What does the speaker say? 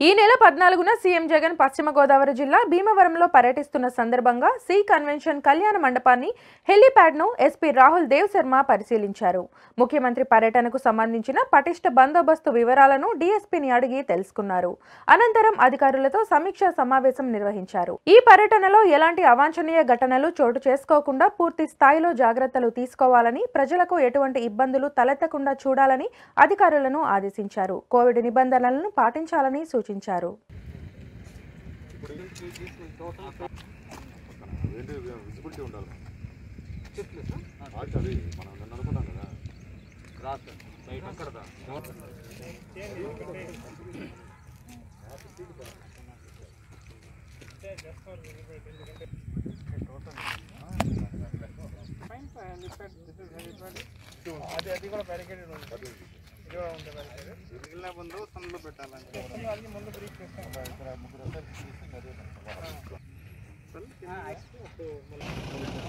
ఈ నెల పద్నాలుగున సీఎం జగన్ పశ్చిమ గోదావరి జిల్లా భీమవరంలో పర్యటిస్తున్న సందర్భంగా సి కన్వెన్షన్ కళ్యాణ మండపాన్ని హెలీప్యాడ్ను ఎస్పీ రాహుల్ దేవ్ శర్మ పరిశీలించారు ముఖ్యమంత్రి పర్యటనకు సంబంధించిన పటిష్ట బందోబస్తు వివరాలను డీఎస్పీని అడిగి తెలుసుకున్నారు అనంతరం అధికారులతో సమీక్షా సమావేశం నిర్వహించారు ఈ పర్యటనలో ఎలాంటి అవాంఛనీయ ఘటనలు చోటు చేసుకోకుండా పూర్తి స్థాయిలో జాగ్రత్తలు తీసుకోవాలని ప్రజలకు ఎటువంటి ఇబ్బందులు తలెత్తకుండా చూడాలని అధికారులను ఆదేశించారు కోవిడ్ నిబంధనలను పాటించాలని సూచించారు ఏంటి విజిబిలిటీ ఉండాలి ఆర్చ్ అది మనం నిన్న అనుకున్నాం కదా అక్కడ అది అది కూడా బ్యారికేటెడ్ ఉంది ఇది కూడా ఉంది బ్యారికేటెడ్ మిగిలిన ముందు సన్లో పెట్టాలంటే అది ముందు బ్రీఫ్ చేస్తాం